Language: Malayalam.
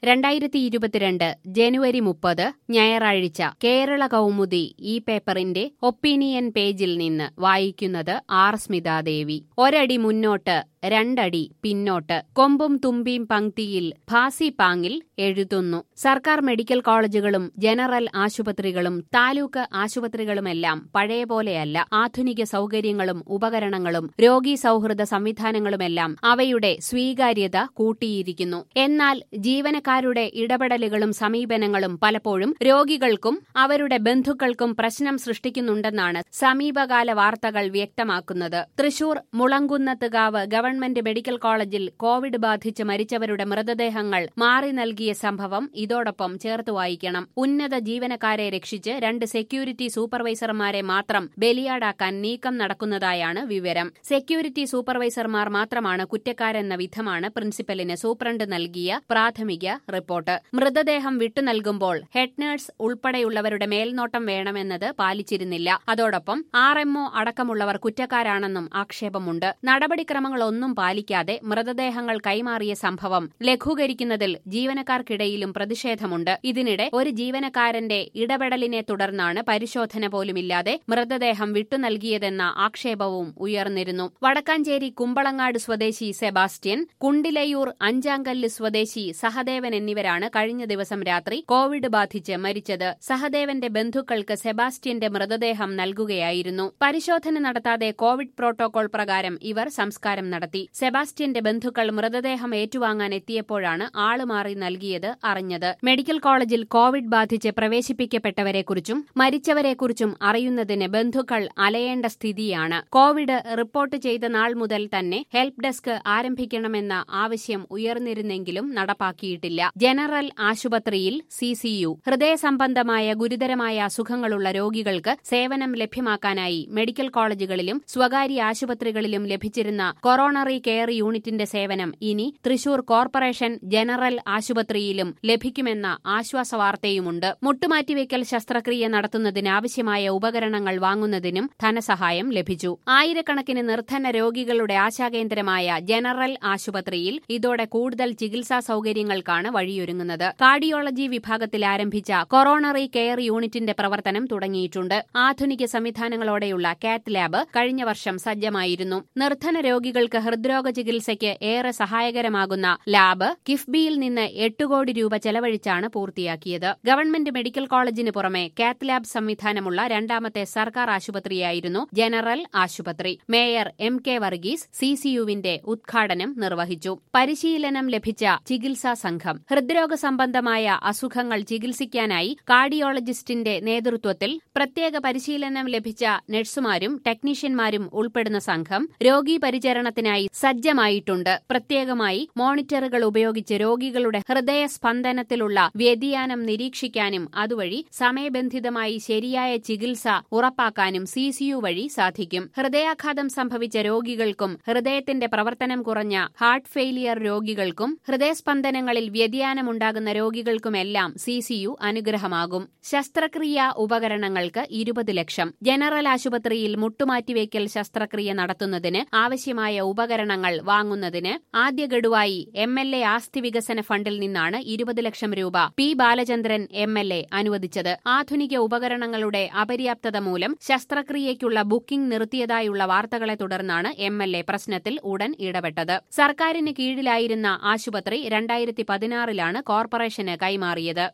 രണ്ടായിരത്തി ഇരുപത്തിരണ്ട് ജനുവരി മുപ്പത് ഞായറാഴ്ച കേരള കൗമുദി ഈ പേപ്പറിന്റെ ഒപ്പീനിയൻ പേജിൽ നിന്ന് വായിക്കുന്നത് ആർ സ്മിതാദേവി ഒരടി മുന്നോട്ട് രണ്ടടി പിന്നോട്ട് കൊമ്പും തുമ്പിയും പങ്ക്തിയിൽ ഭാസി പാങ്ങിൽ എഴുതുന്നു സർക്കാർ മെഡിക്കൽ കോളേജുകളും ജനറൽ ആശുപത്രികളും താലൂക്ക് ആശുപത്രികളുമെല്ലാം പഴയ പോലെയല്ല ആധുനിക സൗകര്യങ്ങളും ഉപകരണങ്ങളും രോഗീ സൗഹൃദ സംവിധാനങ്ങളുമെല്ലാം അവയുടെ സ്വീകാര്യത കൂട്ടിയിരിക്കുന്നു എന്നാൽ ജീവനക്കാരുടെ ഇടപെടലുകളും സമീപനങ്ങളും പലപ്പോഴും രോഗികൾക്കും അവരുടെ ബന്ധുക്കൾക്കും പ്രശ്നം സൃഷ്ടിക്കുന്നുണ്ടെന്നാണ് സമീപകാല വാർത്തകൾ വ്യക്തമാക്കുന്നത് തൃശൂർ മുളങ്കുന്നത്തുകാവ് ഗവൺമെന്റ് മെഡിക്കൽ കോളേജിൽ കോവിഡ് ബാധിച്ച് മരിച്ചവരുടെ മൃതദേഹങ്ങൾ മാറി നൽകിയ സംഭവം ഇതോടൊപ്പം ചേർത്ത് വായിക്കണം ഉന്നത ജീവനക്കാരെ രക്ഷിച്ച് രണ്ട് സെക്യൂരിറ്റി സൂപ്പർവൈസർമാരെ മാത്രം ബലിയാടാക്കാൻ നീക്കം നടക്കുന്നതായാണ് വിവരം സെക്യൂരിറ്റി സൂപ്പർവൈസർമാർ മാത്രമാണ് കുറ്റക്കാരെന്ന വിധമാണ് പ്രിൻസിപ്പലിന് സൂപ്രണ്ട് നൽകിയ പ്രാഥമിക റിപ്പോർട്ട് മൃതദേഹം വിട്ടു നൽകുമ്പോൾ ഹെഡ് നഴ്സ് ഉൾപ്പെടെയുള്ളവരുടെ മേൽനോട്ടം വേണമെന്നത് പാലിച്ചിരുന്നില്ല അതോടൊപ്പം ആർ എംഒ അടക്കമുള്ളവർ കുറ്റക്കാരാണെന്നും ആക്ഷേപമുണ്ട് നടപടിക്രമങ്ങളൊന്നും പാലിക്കാതെ മൃതദേഹങ്ങൾ കൈമാറിയ സംഭവം ലഘൂകരിക്കുന്നതിൽ ജീവനക്കാർക്കിടയിലും പ്രതിഷേധമുണ്ട് ഇതിനിടെ ഒരു ജീവനക്കാരന്റെ ഇടപെടലിനെ തുടർന്നാണ് പരിശോധന പോലുമില്ലാതെ മൃതദേഹം വിട്ടു നൽകിയതെന്ന ആക്ഷേപവും ഉയർന്നിരുന്നു വടക്കാഞ്ചേരി കുമ്പളങ്ങാട് സ്വദേശി സെബാസ്റ്റ്യൻ കുണ്ടിലയൂർ അഞ്ചാങ്കല്ല് സ്വദേശി സഹദേവൻ എന്നിവരാണ് കഴിഞ്ഞ ദിവസം രാത്രി കോവിഡ് ബാധിച്ച് മരിച്ചത് സഹദേവന്റെ ബന്ധുക്കൾക്ക് സെബാസ്റ്റ്യന്റെ മൃതദേഹം നൽകുകയായിരുന്നു പരിശോധന നടത്താതെ കോവിഡ് പ്രോട്ടോകോൾ പ്രകാരം ഇവർ സംസ്കാരം നടത്തി സെബാസ്റ്റ്യന്റെ ബന്ധുക്കൾ മൃതദേഹം ഏറ്റുവാങ്ങാൻ എത്തിയപ്പോഴാണ് ആള് മാറി നൽകിയത് അറിഞ്ഞത് മെഡിക്കൽ കോളേജിൽ കോവിഡ് ബാധിച്ച് പ്രവേശിപ്പിക്കപ്പെട്ടവരെക്കുറിച്ചും മരിച്ചവരെക്കുറിച്ചും അറിയുന്നതിന് ബന്ധുക്കൾ അലയേണ്ട സ്ഥിതിയാണ് കോവിഡ് റിപ്പോർട്ട് ചെയ്ത നാൾ മുതൽ തന്നെ ഹെൽപ്പ് ഡെസ്ക് ആരംഭിക്കണമെന്ന ആവശ്യം ഉയർന്നിരുന്നെങ്കിലും നടപ്പാക്കിയിട്ടില്ല ജനറൽ ആശുപത്രിയിൽ സിസിയു ഹൃദയ സംബന്ധമായ ഗുരുതരമായ അസുഖങ്ങളുള്ള രോഗികൾക്ക് സേവനം ലഭ്യമാക്കാനായി മെഡിക്കൽ കോളേജുകളിലും സ്വകാര്യ ആശുപത്രികളിലും ലഭിച്ചിരുന്ന കൊറോണറി കെയർ യൂണിറ്റിന്റെ സേവനം ഇനി തൃശൂർ കോർപ്പറേഷൻ ജനറൽ ആശുപത്രിയിലും ലഭിക്കുമെന്ന ആശ്വാസവാർത്തയുമുണ്ട് മുട്ടുമാറ്റിവെക്കൽ ശസ്ത്രക്രിയ നടത്തുന്നതിന് ആവശ്യമായ ഉപകരണങ്ങൾ വാങ്ങുന്നതിനും ധനസഹായം ലഭിച്ചു ആയിരക്കണക്കിന് നിർധന രോഗികളുടെ ആശാകേന്ദ്രമായ ജനറൽ ആശുപത്രിയിൽ ഇതോടെ കൂടുതൽ ചികിത്സാ സൗകര്യങ്ങൾക്കാണ് വഴിയൊരുങ്ങുന്നത് കാർഡിയോളജി വിഭാഗത്തിൽ ആരംഭിച്ച കൊറോണറി കെയർ യൂണിറ്റിന്റെ പ്രവർത്തനം തുടങ്ങിയിട്ടുണ്ട് ആധുനിക സംവിധാനങ്ങളോടെയുള്ള കാത്ത് ലാബ് കഴിഞ്ഞ വർഷം സജ്ജമായിരുന്നു നിർധന രോഗികൾക്ക് ഹൃദ്രോഗ ചികിത്സയ്ക്ക് ഏറെ സഹായകരമാകുന്ന ലാബ് കിഫ്ബിയിൽ നിന്ന് എട്ട് കോടി രൂപ ചെലവഴിച്ചാണ് പൂർത്തിയാക്കിയത് ഗവൺമെന്റ് മെഡിക്കൽ കോളേജിന് പുറമെ കാത്ത് ലാബ് സംവിധാനമുള്ള രണ്ടാമത്തെ സർക്കാർ ആശുപത്രിയായിരുന്നു ജനറൽ ആശുപത്രി മേയർ എം കെ വർഗീസ് സിസിയുവിന്റെ ഉദ്ഘാടനം നിർവഹിച്ചു പരിശീലനം ലഭിച്ച ചികിത്സാ സംഘം ഹൃദ്രോഗ സംബന്ധമായ അസുഖങ്ങൾ ചികിത്സിക്കാനായി കാർഡിയോളജിസ്റ്റിന്റെ നേതൃത്വത്തിൽ പ്രത്യേക പരിശീലനം ലഭിച്ച നഴ്സുമാരും ടെക്നീഷ്യന്മാരും ഉൾപ്പെടുന്ന സംഘം രോഗീ പരിചരണത്തിനായി സജ്ജമായിട്ടുണ്ട് പ്രത്യേകമായി മോണിറ്ററുകൾ ഉപയോഗിച്ച് രോഗികളുടെ ഹൃദയ സ്പന്ദനത്തിലുള്ള വ്യതിയാനം നിരീക്ഷിക്കാനും അതുവഴി സമയബന്ധിതമായി ശരിയായ ചികിത്സ ഉറപ്പാക്കാനും സിസിയു വഴി സാധിക്കും ഹൃദയാഘാതം സംഭവിച്ച രോഗികൾക്കും ഹൃദയത്തിന്റെ പ്രവർത്തനം കുറഞ്ഞ ഹാർട്ട് ഫെയിലിയർ രോഗികൾക്കും ഹൃദയസ്പന്ദനങ്ങളിൽ വ്യതിയാനമുണ്ടാകുന്ന രോഗികൾക്കുമെല്ലാം സിസിയു അനുഗ്രഹമാകും ശസ്ത്രക്രിയ ഉപകരണങ്ങൾക്ക് ഇരുപത് ലക്ഷം ജനറൽ ആശുപത്രിയിൽ മുട്ടുമാറ്റിവയ്ക്കൽ ശസ്ത്രക്രിയ നടത്തുന്നതിന് ആവശ്യമായ ഉപകരണങ്ങൾ വാങ്ങുന്നതിന് ആദ്യ ഗഡുവായി എം എൽ എ ആസ്തി വികസന ഫണ്ടിൽ നിന്നാണ് ഇരുപത് ലക്ഷം രൂപ P Balachandran M L A അനുവദിച്ചത് ആധുനിക ഉപകരണങ്ങളുടെ അപര്യാപ്തത മൂലം ശസ്ത്രക്രിയയ്ക്കുള്ള ബുക്കിംഗ് നിർത്തിയതായുള്ള വാർത്തകളെ തുടർന്നാണ് എം എൽ എ പ്രശ്നത്തിൽ ഉടൻ ഇടപെട്ടത് സർക്കാരിന് കീഴിലായിരുന്ന ആശുപത്രി രണ്ടായിരത്തി പതിനാറിലാണ് കോർപ്പറേഷന് കൈമാറിയത്